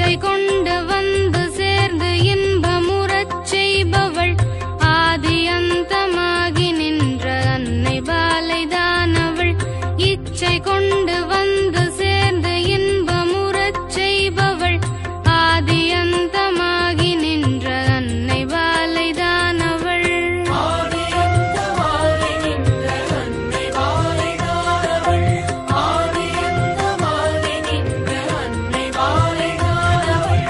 இச்சை கொண்டு வந்து சேர்ந்து இன்பமுறச் செய்பவள் ஆதி அந்தமாகி நின்ற அன்னை பாலைதானவள் இச்சை கொண்டு வந்து சேர்ந்து இன்பமுறச் செய்பவள் ஆதி அந்தமாகி நின்ற அன்னை பாலைதானவள் ஆதியந்தமாகி நின்ற அன்னை பாலைதானவள் ஆதியந்தமாகி நின்ற அன்னை பாலைதானவள்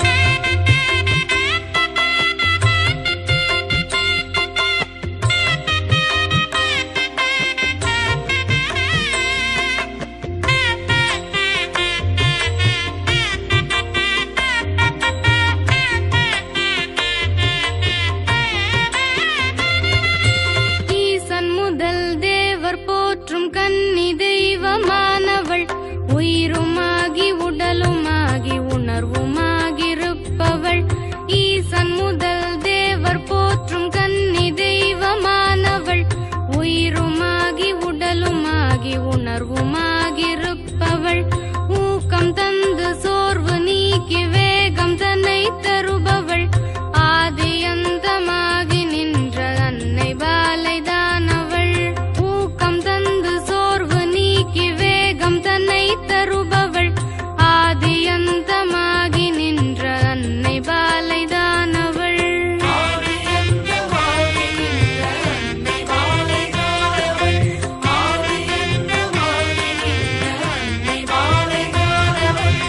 ஈசன் முதல் தேவர் போற்றும் கன்னி தெய்வமானவள் உயிருமாகி உடலுமாகி உணர்வுமாகிருப்பவள் ஈசன் முதல் தேவர் போற்றும் கன்னி தெய்வமானவள் உயிருமாகி உடலுமாகி உணர்வுமாகிருப்பவள் ஊக்கம் தந்து சோர்வு நீக்கி வேகம் தன்னை தருபவள் ஆதி அந்தமாகி நின்ற அன்னை பாலைதானவள் ஊக்கம் தந்து சோர்வு நீக்கி வேகம் தன்னை தருபவள் ஆதி அந்தமாகி நின்ற அன்னை பாலைதானவள் ஆதியந்தமாகி நின்ற அன்னை பாலைதானவள் ஆதியந்தமாகி நின்ற அன்னை பாலைதானவள்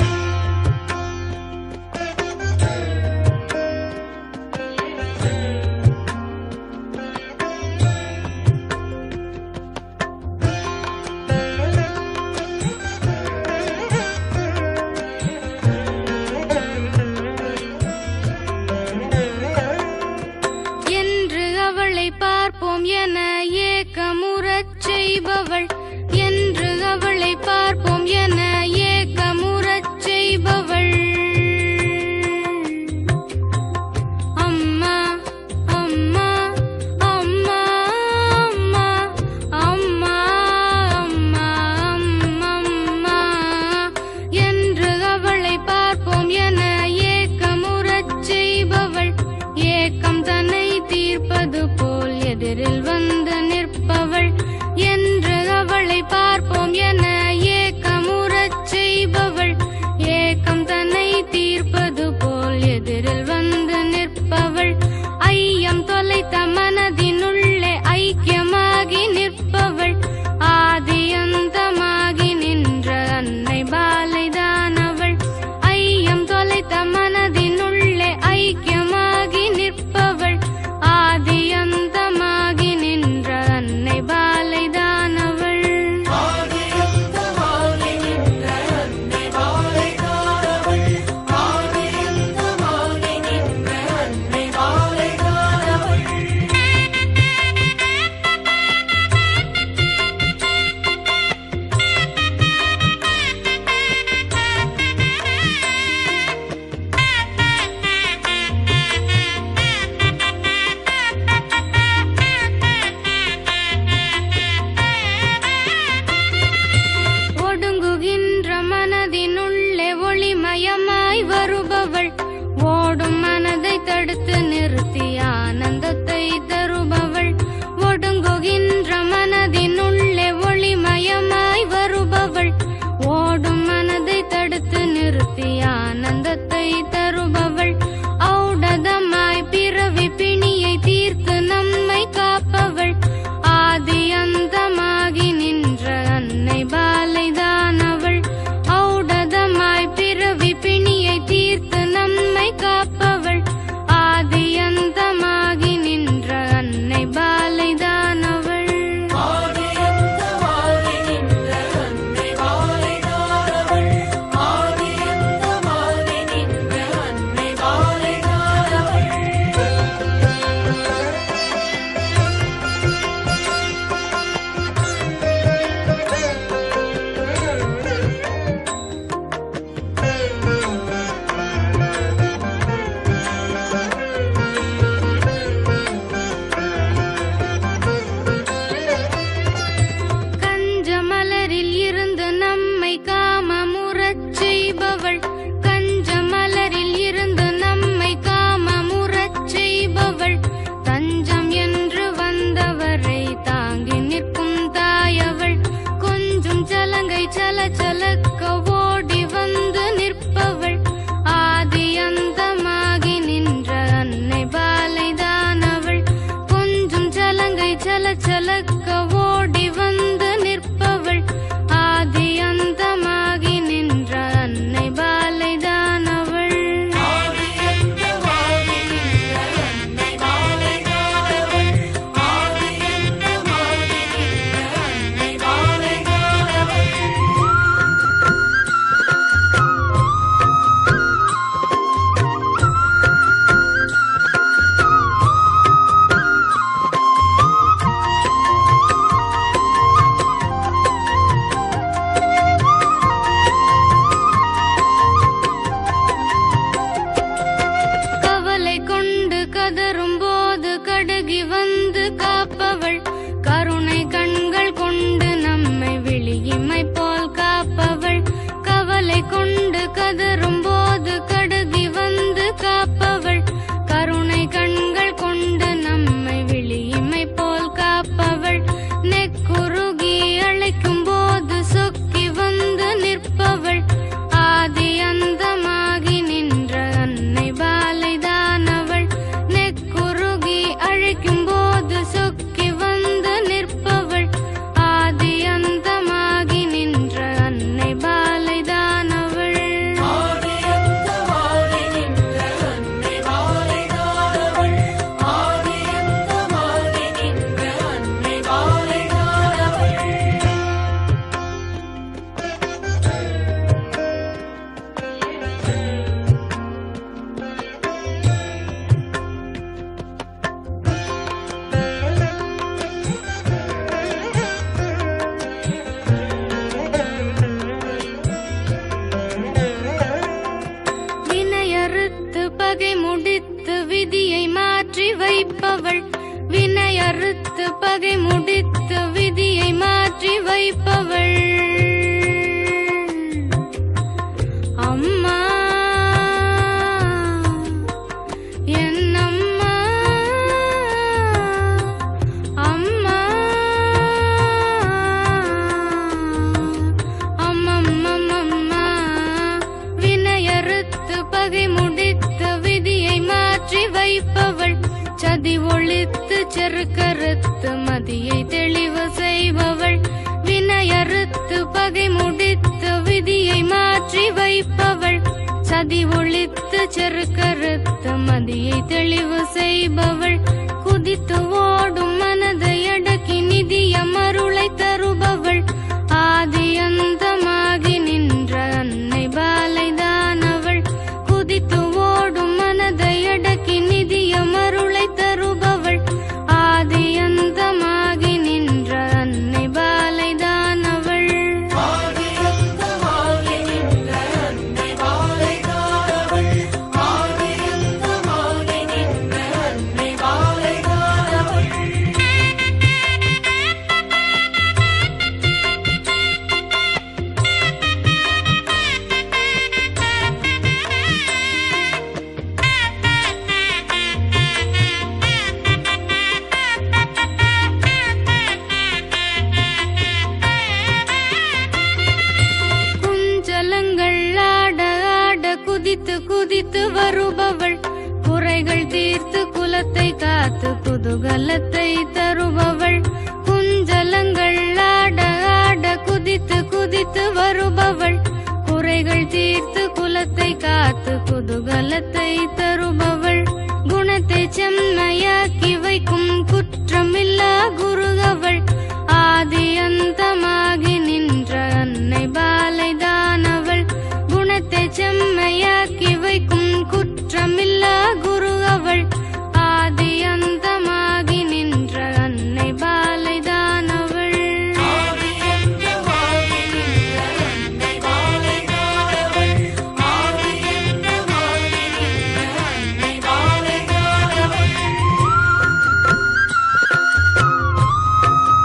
என்று அவளை பார்ப்போம் என ஏக்கமுறச் செய்பவள் என்று அவளை பார்ப்போம் என ஏக்கமுறச் செய்பவள் அம்மா அம்மா அம்மா அம்மா அம்மா அம்மா அம்மம்மா என்று அவளை பார்ப்போம் என ஏக்கமுறச் செய்பவள் ஏக்கம் தன்னை தீர்ப்பது போல் எதிரில் வந்து நிற்பவள் என்று அவளை பார்ப்போம் என ஏக்கமுறச் செய்பவள் ஏக்கம் தன்னை தீர்ப்பது போல் எதிரில் வந்து நிற்பவள் ஐயம் தொலைத்த மனதினுள்ளே ஐக்கியமாகி நிற்பவள் ஆதி அந்தமாகி நின்ற அன்னை பாலைதானவள் ஐயம் தொலைத்த மனதினுள்ளே ஐக்கியமாகி நிற்பவள் ஆதி அந்தமாகி நின்ற அன்னை பாலைதானவள் ஆதியந்தமாகி நின்ற அன்னை பாலைதானவள் ஆதியந்தமாகி நின்ற அன்னை பாலைதானவள் ஒடுங்குகின்ற மனதினுள்ளே ஒளிமயமாய் வருபவள் ஓடும் மனதை தடுத்து நிறுத்தி ஆனந்தத்தை தருபவள் ஒடுங்குகின்ற மனதினுள்ளே ஒளிமயமாய் வருபவள் ஓடும் மனதை தடுத்து நிறுத்தி ஆனந்தத்தை தருபவள் ஔடதமாய் பிறவி பிணியை தீர்த்து நம்மை காப்பவள் ஆதி அந்தமாகி நின்ற அன்னை பாலைதானவள் ஔடதமாய் பிறவி பிணியை தீர்த்து நம்மை காப்பவள் ஆதி அந்தமாய் சலங்கை சல சலக்க ஓடி வந்து நிற்பவள் ஆதி அந்தமாகி நின்ற அன்னை பாலைதானவள் கொஞ்சம் சலங்கை சல சலக்க ஓடி வந்து நிற்பவள் ஆதி அந்தமாகி நின்ற அன்னை பாலைதானவள் ஆதி அந்தமாகி நின்ற அன்னை பாலைதானவள் ஆதி அந்தமாகி நின்ற அன்னை பாலைதானவள் கவலை கொண்டு கதறும் போது கடுகி வந்து காப்பவள் கருணை கண்கள் கொண்டு நம்மை விழியிமை போல் காப்பவள் கவலை கொண்டு கதறும் போது கடுகி வந்து காப்பவள் கருணை கண்கள் கொண்டு நம்மை விழியிமை போல் காப்பவள் நெக்குருகி அழைக்கும் போது சொக்கி வந்து நிற்பவள் ஆதி அந்தமாகி நின்ற அன்னை பாலைதானவள் நெக்குருகி அழைக்கும் போது சொக்கி வந்து நிற்பவள் ஆதி அந்தமாகி நின்ற அன்னை பாலைதானவள் ஆதி அந்தமாகி நின்ற அன்னை பாலைதானவள் ஆதி அந்தமாகி நின்ற அன்னை பாலைதானவள் வினையறுத்து பகை முடித்து விதியை மாற்றி வைப்பவள் வினையறுத்து பகை முடித்து விதியை மாற்றி வைப்பவள் அம்மா என் அம்மா அம்மா அம்மம்மம்மம்மா வினையறுத்து பகை முடித்து விதியை மாற்றி வைப்பவள் சதி ஒழித்து செருக்கறுத்து மதியை தெளிவு செய்பவள் வினையறுத்து பகை முடித்து விதியை மாற்றி வைப்பவள் சதி ஒழித்து செருக்கறுத்து மதியை தெளிவு செய்பவள் குதித்து ஓடும் மனதை அடக்கி நிதிய மருளை தருபவள் ஆதி அந்தமாகி நின்ற அன்னை பாலைதானவள் குதித்து ஓடும் மனதை அடக்கி நிதிய மருளை தருபவள் ஆதி அந்தமாகி நின்ற அன்னை பாலைதானவள் ஆதி அந்தமாகி நின்ற அன்னை பாலைதானவள் ஆதி அந்தமாகி நின்ற அன்னை பாலைதானவள் குஞ்சலங்கள் ஆட ஆட குதித்து குதித்து வருபவள் குறைகள் தீர்த்து குலத்தை காத்து குதூகலத்தை தருபவள் குஞ்சலங்கள் ஆட ஆட குதித்து குதித்து வருபவள் குறைகள் தீர்த்து குலத்தை காத்து குதூகலத்தை தருபவள் குணத்தை செம்மையாக்கி வைக்கும் குற்றமில்லா குருகவள் ஆதி அந்தமாகி நின்ற அன்னை பாலைதானவள் குணத்தை செம்மையாக்கி வைக்கும் குற்றமில்லா குரு அவள் ஆதி அந்தமாகி நின்ற அன்னை பாலைதானவள் ஆதி அந்தமாகி நின்ற அன்னை பாலைதானவள் ஆதி அந்தமாகி நின்ற அன்னை பாலைதானவள்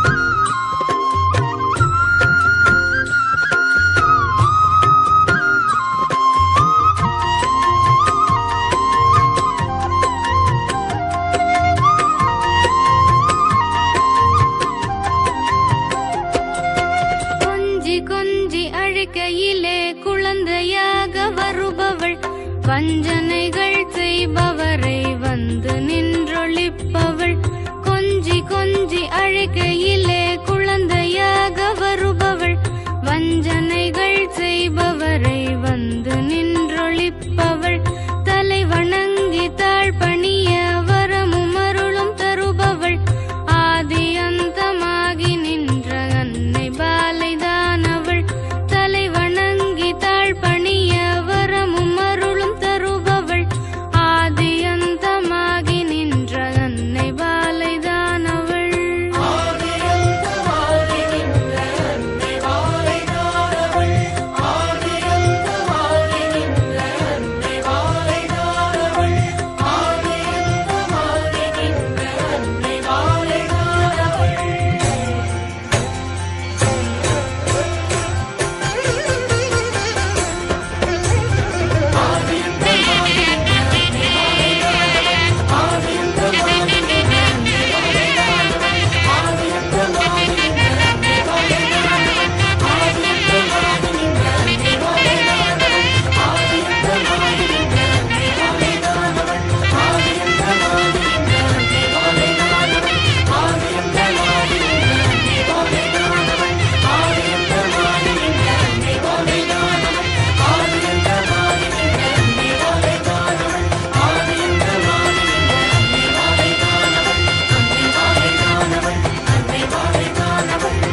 அழைக்கையிலே குழந்தையாக வருபவள் வஞ்சனைகள் செய்பவரை வந்து நின்றொழிப்பவள் கொஞ்சி கொஞ்சி அழைக்கையிலே குழந்தையாக வருபவள் வஞ்சனைகள் செய்பவரை வந்து நின்றொழிப்பவள் தலை வணங்கி தாழ் பணிய வரமும் அருளும் தருபவள் ஆதி அந்தமாகி நின்ற அன்னை பாலைதானவள் தலை வணங்கி தாழ் பணிய வரமும் அருளும் தருபவள் ஆதி அந்தமாகி நின்ற அன்னை பாலைதானவள் ஆதியந்தமாகி நின்ற அன்னை வாழைதானவள் ஆதியந்தமாகி நின்ற அன்னை வாழைதானவள் ஆதியந்தமாகி நின்ற அன்னை வாழைதானவள்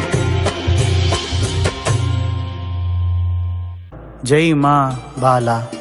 ஜெய் மா பாலா